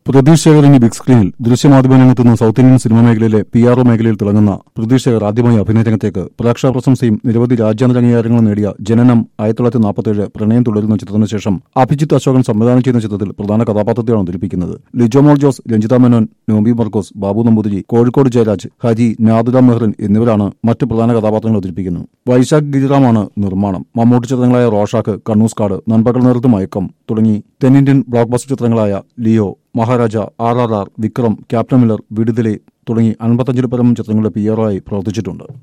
പ്രതീഷ് ശേഖർ ഇനി ബിഗ് സ്ക്രീനിൽ ദൃശ്യമാധ്യമ രംഗത്തുനിന്ന് സൗത്ത് ഇന്ത്യൻ സിനിമാ മേഖലയിലെ പി ആർ ഒ മേഖലയിൽ തിളങ്ങുന്ന പ്രതീഷ് ശേഖർ ആദ്യമായി അഭിനയ രംഗത്തേക്ക് പ്രേക്ഷക പ്രശംസയും നിരവധി രാജ്യാന്തര അംഗീകാരങ്ങളും നേടിയ ജനനം ആയിരത്തി തൊള്ളായിരത്തി നാൽപ്പത്തേഴ് പ്രണയം തുടരുന്ന ചിത്രത്തിന് ശേഷം അഭിജിത്ത് അശോകൻ സംവിധാനം ചെയ്യുന്ന ചിത്രത്തിൽ പ്രധാന കഥാപാത്രത്തെയാണ് അവതരിപ്പിക്കുന്നത് ലിജോമോൾ ജോസ് രഞ്ജിത മേനോൻ നോബി മർക്കോസ് ബാബു നമ്പൂതിരി കോഴിക്കോട് ജയരാജ് ഹരി നാദില മെഹ്റിൻ എന്നിവരാണ് മറ്റ് പ്രധാന കഥാപാത്രങ്ങൾ അവതരിപ്പിക്കുന്നത് വൈശാഖ് ഗിരിറാമാണ് നിർമ്മാണം മമ്മൂട്ടി ചിത്രങ്ങളായ റോഷാക്ക് കണ്ണൂസ്കാട് നൻപകൽ നേരത്ത് മയക്കം തുടങ്ങി തെന്നിന്ത്യൻ ബ്ലോക്ക് ബസ്റ്റർ ചിത്രങ്ങളായ Leo Maharaja R R R Vikram Captain Miller Viduthalai തുടങ്ങി അൻപത്തഞ്ചിൽ പരം ചിത്രങ്ങളുടെ പി ആർ ആയി പ്രവർത്തിച്ചിട്ടുണ്ട്